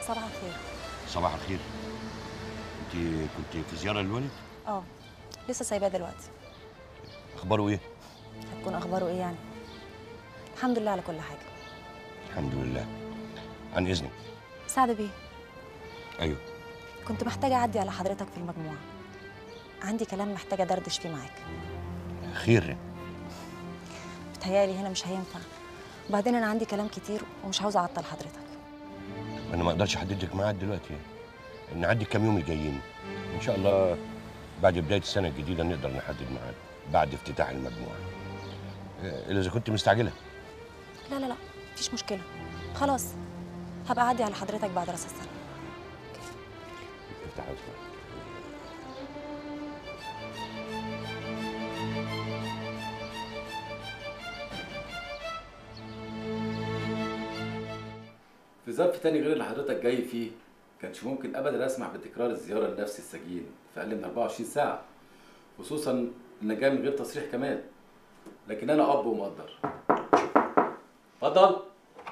صباح الخير صباح الخير انت كنت في زياره للوالد اه لسه سايباه دلوقتي اخباره ايه هتكون اخباره ايه يعني الحمد لله على كل حاجه الحمد لله عن اذنك سعد بيه ايوه كنت محتاجه اعدي على حضرتك في المجموعه عندي كلام محتاجه دردش فيه معاك خير بتهيالي هنا مش هينفع وبعدين انا عندي كلام كتير ومش عاوزه اعطل حضرتك انا ما اقدرش احدد لك ميعاد دلوقتي نعدي كام يوم الجايين ان شاء الله بعد بدايه السنه الجديده نقدر نحدد ميعاد بعد افتتاح المجموعه آه، الا اذا كنت مستعجله لا لا لا مفيش مشكله خلاص هبقى اعدي على حضرتك بعد راس السنه افتح اسمع في ظرف تاني غير اللي حضرتك جاي فيه كانش ممكن ابدا اسمح بتكرار الزياره لنفس السجين في اقل من 24 ساعه خصوصا ان جاي من غير تصريح كمان لكن انا اب ومقدر اتفضل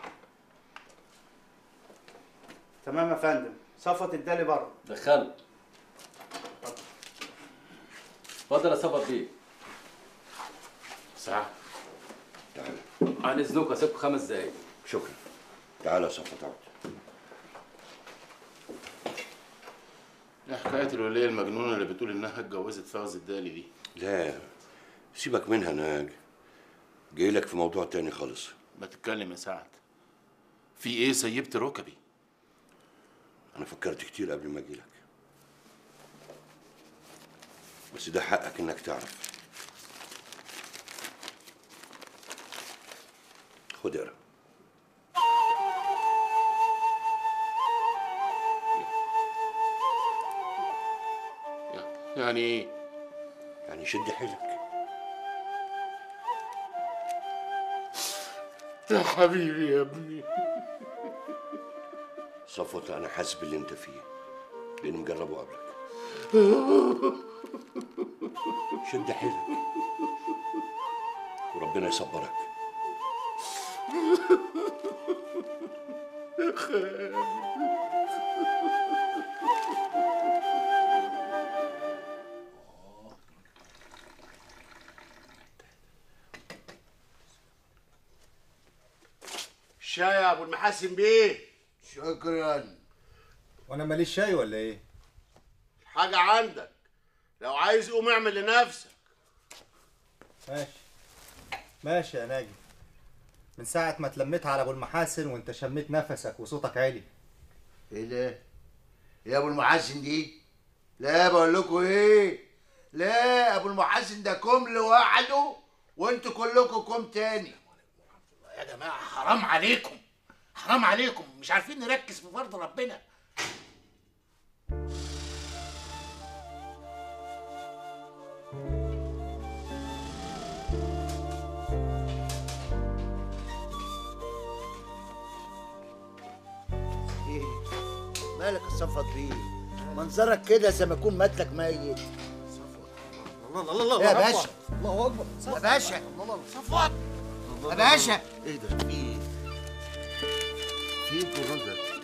تمام يا فندم صفوت ادالي بره دخل اتفضل يا صفوت بيه ساعه تعالى عن اذنكم اسيبكم خمس دقايق شكرا تعالى يا صفوت اقعد ايه حكاية الولية المجنونة اللي بتقول إنها اتجوزت فوز الدالي دي؟ لا سيبك منها انا جاي لك في موضوع تاني خالص ما تتكلم يا سعد. في إيه سيبت ركبي؟ انا فكرت كتير قبل ما اجي لك بس ده حقك انك تعرف خد اقرا يعني إيه؟ يعني شد حيلك يا حبيبي يا ابني صفوت انا حاسس باللي انت فيه لاني مجربه قبلك شد حيلك وربنا يصبرك يا خالد الشاي يا ابو المحاسن بيه شكرا وانا ماليش شاي ولا ايه حاجه عندك لو عايز قوم اعمل لنفسك ماشي ماشي يا ناجي من ساعة ما اتلميت على ابو المحاسن وانت شميت نفسك وصوتك عالي ايه ده يا ابو المحاسن دي لا بقول لكم ايه لا ابو المحاسن ده كوم لوحده وانتوا كلكم كوم تاني يا جماعة حرام عليكم حرام عليكم مش عارفين نركز في فرض ربنا ايه مالك يا صفت بيه منظرك كده زي ما يكون ماتلك ميت الله الله الله يا الله باشا الله اكبر يا باشا صفوت يا باشا ايه ده في ايه في ايه الجران ده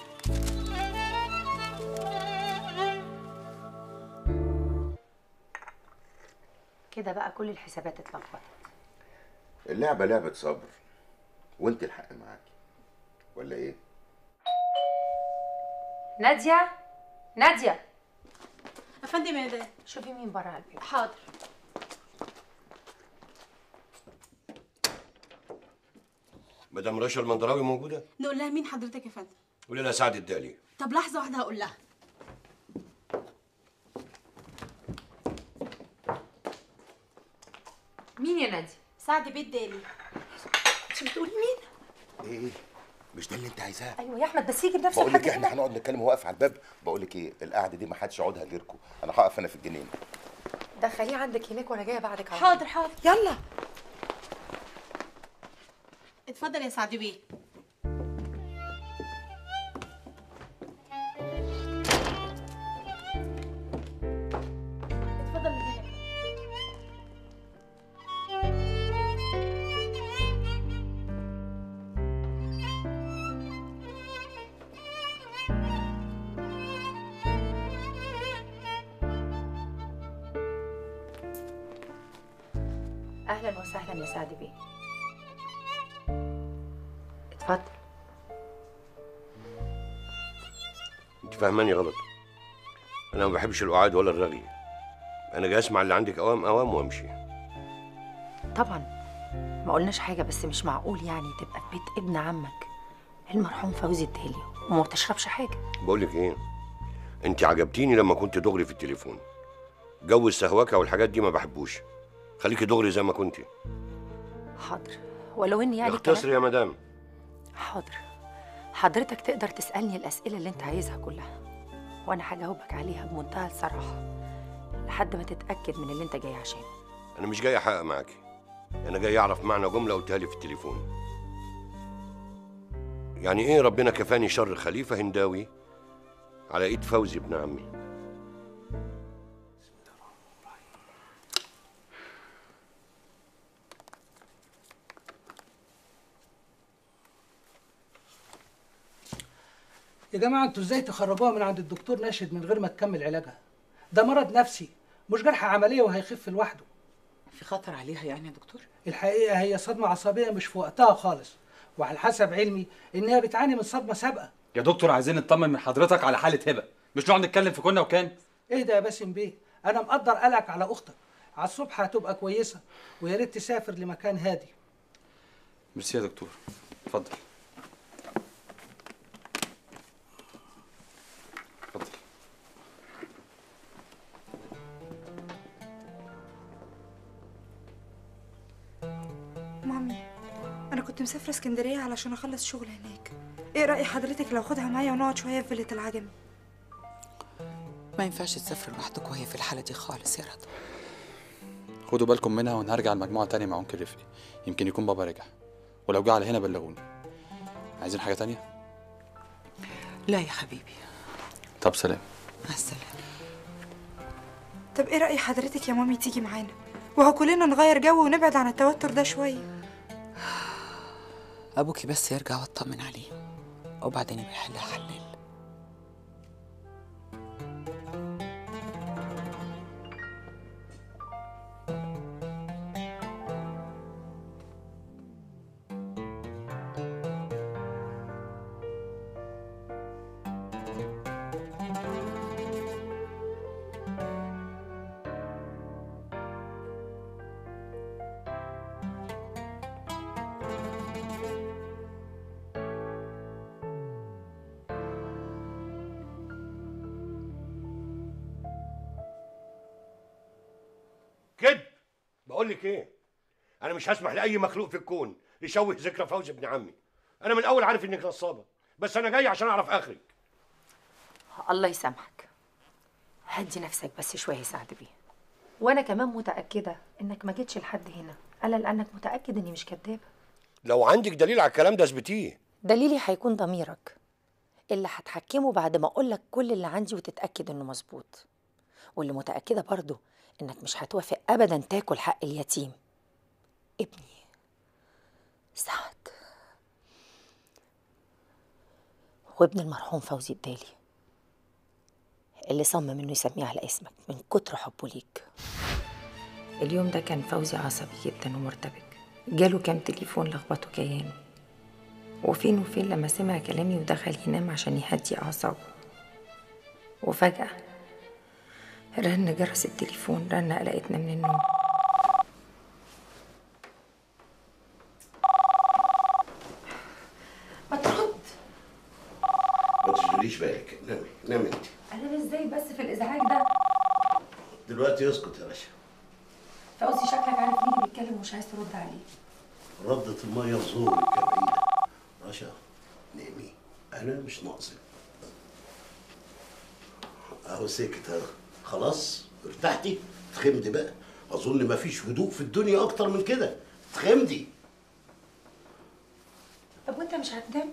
كده بقى كل الحسابات اتلخبطت اللعبة لعبة صبر وانت الحق معاكي ولا ايه؟ نادية نادية افندم يا ده شوفي مين بره على البيت حاضر مدام رشا المندراوي موجوده نقول لها مين حضرتك يا فندم قولي لها سعد الدالي طب لحظه واحده هقول لها مين يا نادية سعد بيت دالي انت بتقولي مين ايه مش ده اللي انت عايزاه ايوه يا احمد بس يجي بنفسه بقول لك لحد احنا هنا. هنقعد نتكلم وهو واقف على الباب بقول لك ايه القعده دي ما حدش يقعدها غيركم انا هقف انا في الجنينه دخليه عندك هناك وانا جايه بعدك على حاضر حاضر يلا اتفضل يا سعد بيه اتفضل من هنا اهلا وسهلا يا سعد بيه اتفضل انت فاهماني غلط انا ما بحبش القعاد ولا الرغي انا جاي اسمع اللي عندك اوام اوام وامشي طبعا ما قلناش حاجه بس مش معقول يعني تبقى في بيت ابن عمك المرحوم فوزي الدالي وما تشربش حاجه بقول لك ايه انت عجبتيني لما كنت دغري في التليفون جو السهوكه والحاجات دي ما بحبوش خليكي دغري زي ما كنتي حاضر ولو اني يعني كمان- اختصري يا مدام حاضر حضرتك تقدر تسالني الاسئله اللي انت عايزها كلها وانا هجاوبك عليها بمنتهى الصراحه لحد ما تتاكد من اللي انت جاي عشانه انا مش جاي احقق معاكي انا جاي اعرف معنى جمله قلتها لي في التليفون يعني ايه ربنا كفاني شر خليفه هنداوي على ايد فوزي ابن عمي يا جماعه انتوا ازاي تخرجوها من عند الدكتور ناشد من غير ما تكمل علاجها ده مرض نفسي مش جرح عمليه وهيخف لوحده في خطر عليها يعني يا دكتور الحقيقه هي صدمه عصبيه مش في وقتها خالص وعلى حسب علمي انها بتعاني من صدمه سابقه يا دكتور عايزين نطمن من حضرتك على حاله هبه مش نقعد نتكلم في كنا وكان اهدى يا باسم بيه انا مقدر قلقك على اختك على الصبح هتبقى كويسه ويا ريت تسافر لمكان هادي ميرسي يا دكتور اتفضل اتفضل مامي انا كنت مسافره اسكندريه علشان اخلص شغل هناك ايه راي حضرتك لو اخدها معايا ونقعد شويه في فيله العجمي ما ينفعش تسافر لوحدك وهي في الحاله دي خالص يا رضا خدوا بالكم منها وهنرجع المجموعه تاني مع انكل رفقي يمكن يكون بابا رجع ولو جه على هنا بلغوني عايزين حاجه تانية لا يا حبيبي طب سلام مع السلامه طب ايه راي حضرتك يا مامي تيجي معانا وهو كلنا نغير جو ونبعد عن التوتر ده شويه ابوكي بس يرجع واطمن عليه وبعدين يبقى يحلها حلال كده بقول لك ايه انا مش هسمح لاي مخلوق في الكون يشوه ذكرى فوزي ابن عمي انا من الاول عارف انك نصابه بس انا جاي عشان اعرف اخرك الله يسامحك هدي نفسك بس شويه يا سعد بيه وانا كمان متاكده انك ما جيتش لحد هنا الا لانك متاكد اني مش كدابه لو عندك دليل على الكلام ده اثبتيه دليلي هيكون ضميرك اللي هتحكمه بعد ما اقولك كل اللي عندي وتتاكد انه مظبوط واللي متاكده برضه انك مش هتوافق ابدا تاكل حق اليتيم ابني سعد وابن المرحوم فوزي الدالي اللي صمم انه يسميه على اسمك من كتر حبه ليك اليوم ده كان فوزي عصبي جدا ومرتبك جاله كام تليفون لخبطه كيانه وفين وفين لما سمع كلامي ودخل ينام عشان يهدي أعصابه وفجأة رن جرس التليفون رن قلقتنا من النوم ما ترد ما تشغليش بالك نامي نامي انت أنا ازاي بس في الإزعاج ده دلوقتي اسكت يا باشا فوزي شكلك عارف مين اللي بيتكلم ومش عايز ترد عليه ردة المية في زورك يا بعيدة رشا نامي أنا مش ناقصك أهو سكت أهو خلاص ارتحتي اتخمدي بقى أظن مفيش هدوء في الدنيا أكتر من كده اتخمدي طب وانت مش هتنام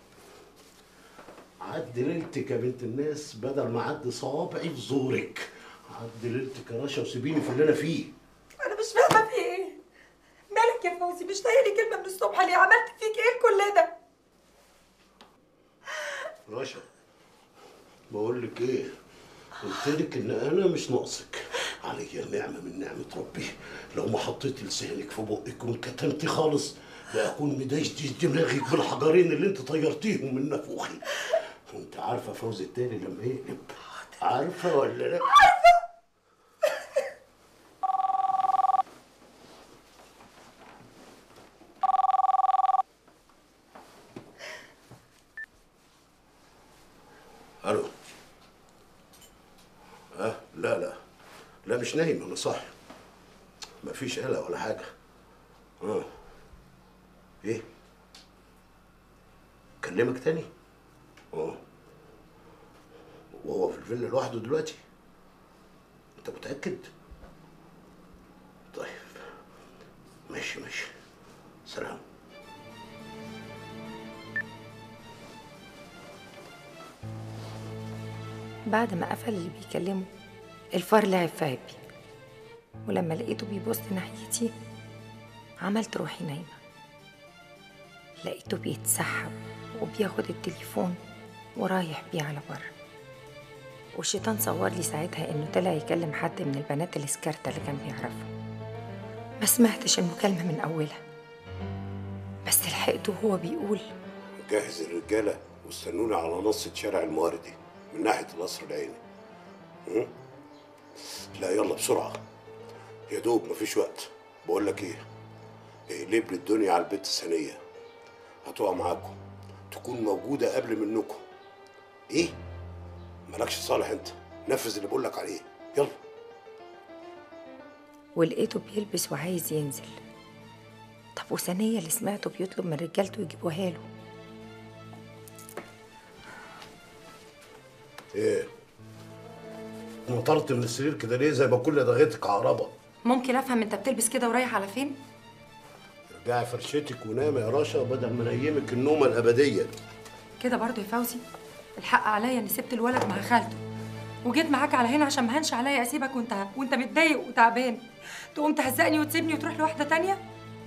عدي ليلتك يا بنت الناس بدل ما عدي صوابعي في زورك عدي ليلتك يا رشا وسيبيني في اللي أنا فيه انا مش فاهمه في ايه مالك يا فوزي مش طايقلي كلمه من الصبح ليه عملت فيك ايه كل ده رشا بقول لك ايه قلت لك ان انا مش ناقصك علي النعمة من نعمة ربي لو ما حطيت لسانك في بقك وانكتمتي خالص لأكون مدشدش دماغك بالحجرين اللي انت طيرتيهم من نافوخي وانت عارفة فوز التاني لما يقلب عارفة ولا لا؟ الو اه لا لا لا مش نايم انا صاحي مفيش قلق ولا حاجه اه ايه كلمك تاني اه وهو في الفيلا لوحده دلوقتي انت متاكد طيب ماشي ماشي سلام بعد ما قفل اللي بيكلمه الفار لعب في عبي ولما لقيته بيبص ناحيتي عملت روحي نايمة لقيته بيتسحب وبياخد التليفون ورايح بيه على بره والشيطان صور لي ساعتها انه طلع يكلم حد من البنات الاسكارتة اللي كان بيعرفها ما سمعتش المكالمة من أولها بس لحقته وهو بيقول جهز الرجاله واستنوني على نص شارع المواردي من ناحيه القصر العيني م? لا يلا بسرعه يا دوب مفيش وقت بقول لك ايه اقلب لي الدنيا على البت الثانيه هتقع معاكم تكون موجوده قبل منكم ايه مالكش صالح انت نفذ اللي بقول لك عليه يلا ولقيته بيلبس وعايز ينزل طب وثانية اللي سمعته بيطلب من رجالته يجيبوها له ايه نطرت من السرير كده ليه زي ما كل دغيتك عقربه ممكن افهم انت بتلبس كده ورايح على فين ارجعي فرشتك ونامي يا رشا بدل ما انيمك النومه الابديه كده برضه يا فوزي الحق عليا اني سبت الولد مع خالته وجيت معاك على هنا عشان ما هنش عليا اسيبك وانت وانت متضايق وتعبان تقوم تهزقني وتسيبني وتروح لواحده تانية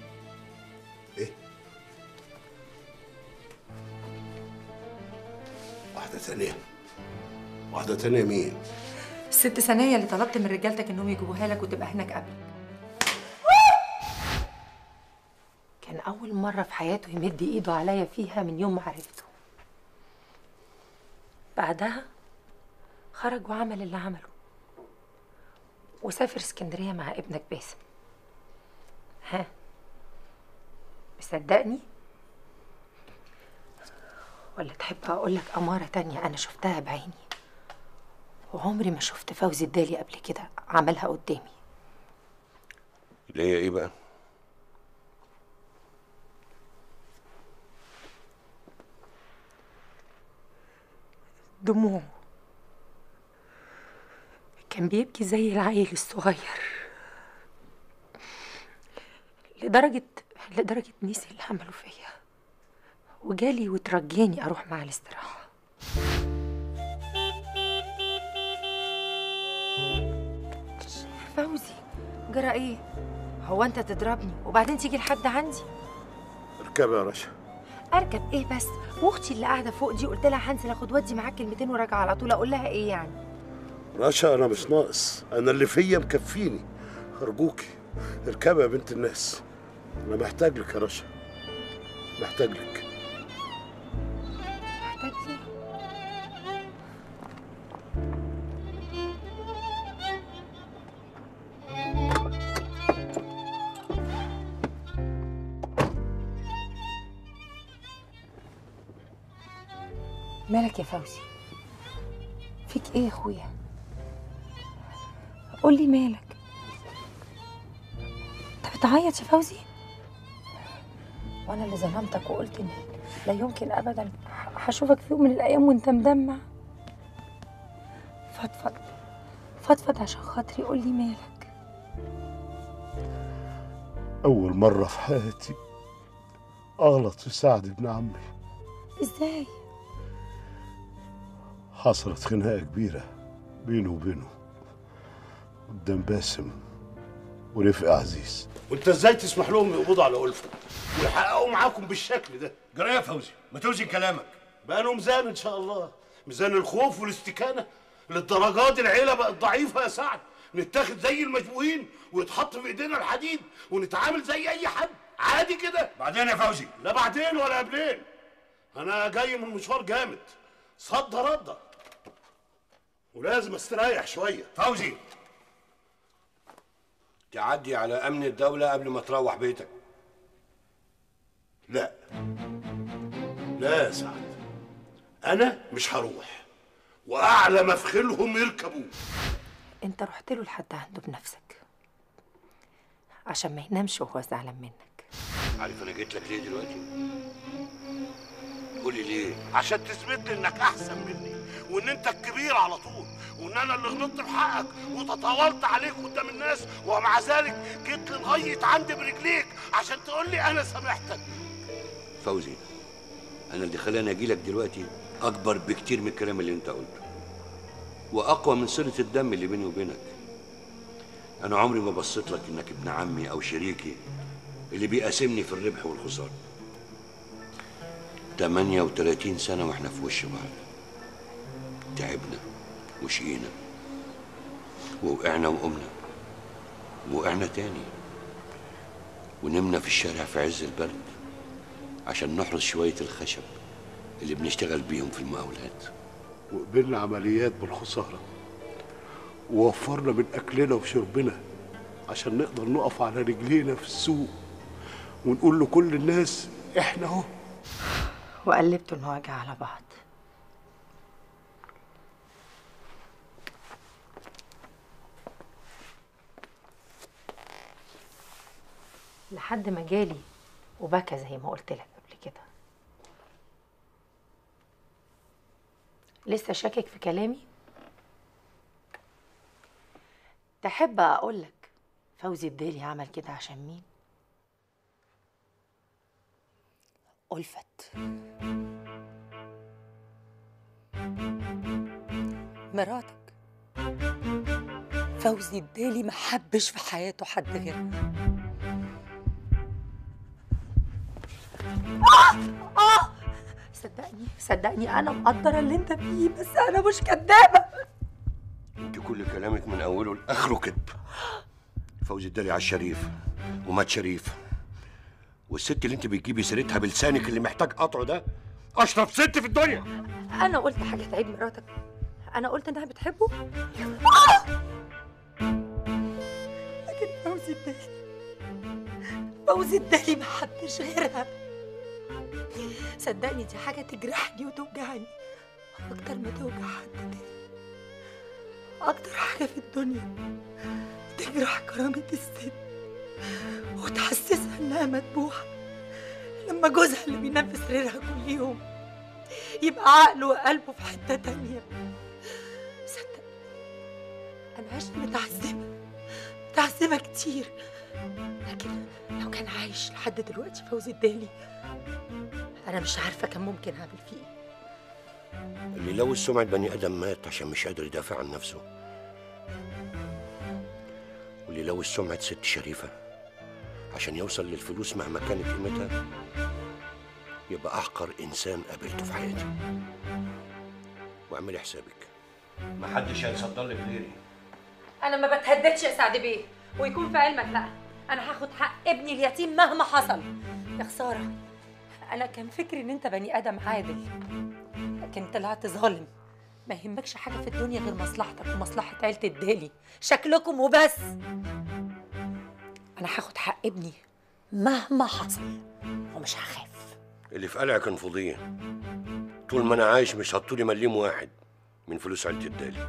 واحده ثانيه واحده ثانيه مين الست ثانيه اللي طلبت من رجالتك انهم يجيبوها لك وتبقى هناك قبلك كان اول مره في حياته يمد ايده عليا فيها من يوم ما عرفته بعدها خرج وعمل اللي عمله وسافر اسكندريه مع ابنك باسم ها مصدقني ولا تحب اقول لك اماره تانية انا شفتها بعيني وعمري ما شفت فوزي الدالي قبل كده عملها قدامي اللي هي ايه بقى دموعه كان بيبكي زي العيل الصغير لدرجة لدرجة نسي اللي عمله فيا وجالي وترجاني أروح معاه الاستراحة فوزي جرى ايه؟ هو انت تضربني وبعدين تيجي لحد عندي اركبي يا رشا اركب ايه بس واختي اللي قاعده فوق دي قلت لها هنزل اخد ودي معاك كلمتين وراجعه على طول اقول لها ايه يعني رشا انا مش ناقص انا اللي فيا مكفيني ارجوكي اركبي يا بنت الناس انا محتاج لك يا رشا محتاج لك محتاج ليه مالك يا فوزي فيك ايه يا اخويا قول لي مالك انت بتعيط يا فوزي وانا اللي ظلمتك وقلت ان لا يمكن ابدا ه- هشوفك في يوم من الايام وانت مدمع فضفض فضفض عشان خاطري قول لي مالك اول مره في حياتي اغلط في سعد ابن عمي ازاي حصلت خناقه كبيره بينه وبينه قدام باسم ورفق عزيز وانت ازاي تسمح لهم يقبضوا على ألفة ويحققوا معاكم بالشكل ده جرى يا فوزي ما توزن كلامك بقى له ميزان ان شاء الله ميزان الخوف والاستكانه للدرجات دي العيله بقت ضعيفه يا سعد نتاخد زي المشبوهين ويتحط في ايدينا الحديد ونتعامل زي اي حد عادي كده بعدين يا فوزي لا بعدين ولا قبلين انا جاي من مشوار جامد صد رده ولازم استريح شويه فوزي تعدي على امن الدوله قبل ما تروح بيتك لا لا يا سعد انا مش هروح واعلى مفخلهم يركبوا انت رحت له لحد عنده بنفسك عشان ما ينامش وهو زعلان منك عارف انا جيت لك ليه دلوقتي قولي ليه عشان تثبت لي انك احسن مني وان انت الكبير على طول وان انا اللي غلطت في حقك وتطاولت عليك قدام الناس ومع ذلك جيت لغايه عندي برجليك عشان تقول لي انا سامحتك فوزي انا اللي خلاني اجي لك دلوقتي اكبر بكتير من الكلام اللي انت قلته واقوى من صله الدم اللي بيني وبينك انا عمري ما بصيت لك انك ابن عمي او شريكي اللي بيقاسمني في الربح والخساره 38 سنه واحنا في وش بعض تعبنا وشقينا ووقعنا وقمنا وقعنا تاني ونمنا في الشارع في عز البرد عشان نحرس شوية الخشب اللي بنشتغل بيهم في المقاولات وقبلنا عمليات بالخساره ووفرنا من اكلنا وشربنا عشان نقدر نقف على رجلينا في السوق ونقول لكل الناس احنا اهو وقلبتوا المواجع على بعض لحد ما جالي وبكى زي ما قلت لك قبل كده لسه شاكك في كلامي تحب اقول لك فوزي الدالي عمل كده عشان مين ألفت مراتك فوزي الدالي ما حبش في حياته حد غيرها آه آه صدقني صدقني أنا مقدرة اللي أنت فيه بس أنا مش كدابة انت كل كلامك من اوله لاخره كذب فوزي الدالي على الشريف ومات شريف والست اللي انت بتجيبي سيرتها بلسانك اللي محتاج قطعه ده اشرف ست في الدنيا أنا قلت حاجة تعيب مراتك أنا قلت إنها بتحبه آه! لكن فوزي الدالي فوزي الدالي ما حبش غيرها صدقني دي حاجة تجرحني وتوجعني أكتر ما توجع حد تاني أكتر حاجة في الدنيا تجرح كرامة الست وتحسسها إنها مذبوحة لما جوزها اللي بينام في سريرها كل يوم يبقى عقله وقلبه في حتة تانية صدق أنا عشت متعذبة متعذبة كتير لكن لو كان عايش لحد دلوقتي فوزي الدالي أنا مش عارفة كان ممكن أعمل فيه إيه اللي لو سمعة بني ادم مات عشان مش قادر يدافع عن نفسه واللي لو سمعة ست شريفة عشان يوصل للفلوس مهما كانت قيمتها يبقى أحقر إنسان قابلته في حياتي واعملي حسابك ما حدش هيصدر لك غيري أنا ما بتهددش يا سعد بيه ويكون في علمك لا أنا هاخد حق ابني اليتيم مهما حصل يا خسارة أنا كان فكري إن أنت بني آدم عادل لكن طلعت ظالم ما يهمكش حاجة في الدنيا غير مصلحتك ومصلحة عيلة الدالي شكلكم وبس أنا هاخد حق ابني مهما حصل ومش هخاف اللي في قلعك انفضيه طول ما أنا عايش مش هتطولي مليم واحد من فلوس عيلة الدالي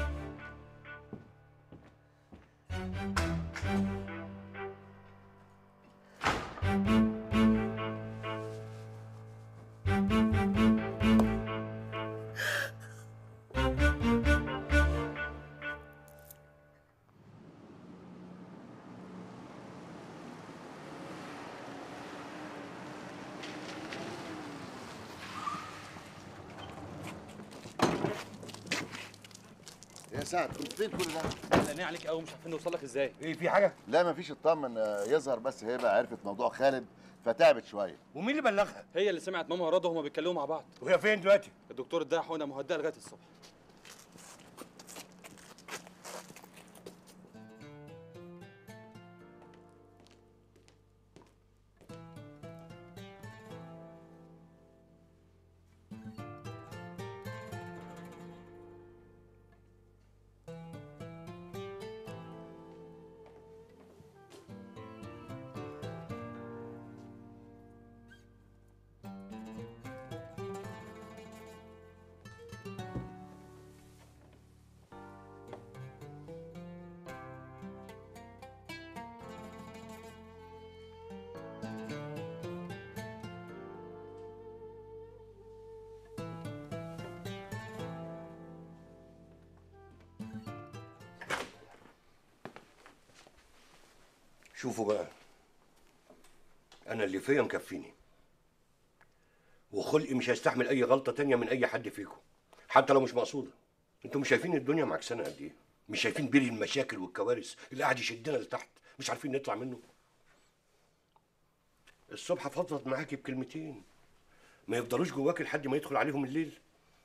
يا سعد كنت فين كل ده؟ قلقانين عليك قوي مش عارفين نوصل لك ازاي ايه في حاجه لا مفيش اطمن آه، يظهر بس هبه عرفت موضوع خالد فتعبت شويه ومين اللي بلغها هي اللي سمعت ماما ورضا وهما بيتكلموا مع بعض وهي فين دلوقتي الدكتور اداها حقنه مهدئه لغايه الصبح شوفوا بقى انا اللي فيا مكفيني وخلقي مش هيستحمل اي غلطه تانية من اي حد فيكم حتى لو مش مقصوده انتوا مش شايفين الدنيا معكسانه قد ايه مش شايفين بير المشاكل والكوارث اللي قاعد يشدنا لتحت مش عارفين نطلع منه الصبح فضفض معاكي بكلمتين ما يفضلوش جواك لحد ما يدخل عليهم الليل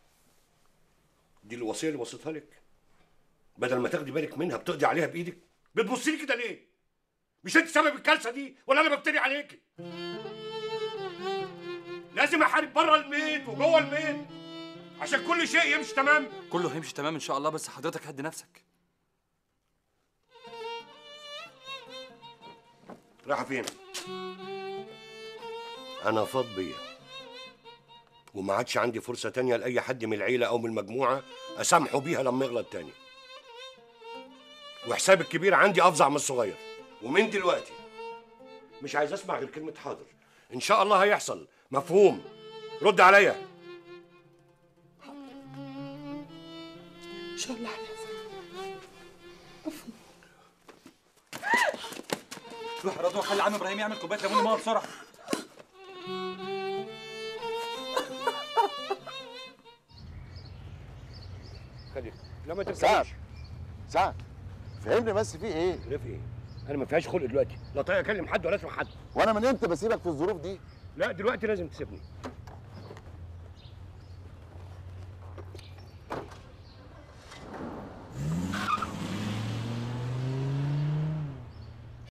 دي الوصيه اللي وصيتها لك بدل ما تاخدي بالك منها بتقضي عليها بايدك بتبصي لي كده ليه مش انت سبب الكارثه دي ولا انا بفتري عليكي لازم احارب بره البيت وجوه البيت عشان كل شيء يمشي تمام كله هيمشي تمام ان شاء الله بس حضرتك هدي نفسك رايحه فين انا فاض بيا وما عادش عندي فرصه تانية لاي حد من العيله او من المجموعه اسامحه بيها لما يغلط تاني وحساب الكبير عندي افظع من الصغير ومن دلوقتي مش عايز اسمع غير كلمه حاضر ان شاء الله هيحصل مفهوم رد عليا ان شاء الله روح يا رضوى خلي عم ابراهيم يعمل كوبايه ليمون ميه بسرعه خليك لا ما سعد تركبش سعد فهمني بس في ايه؟ ليه في ايه؟ انا ما فيهاش خلق دلوقتي لا طايق اكلم حد ولا اسمع حد وانا من امتى بسيبك في الظروف دي؟ لا دلوقتي لازم تسيبني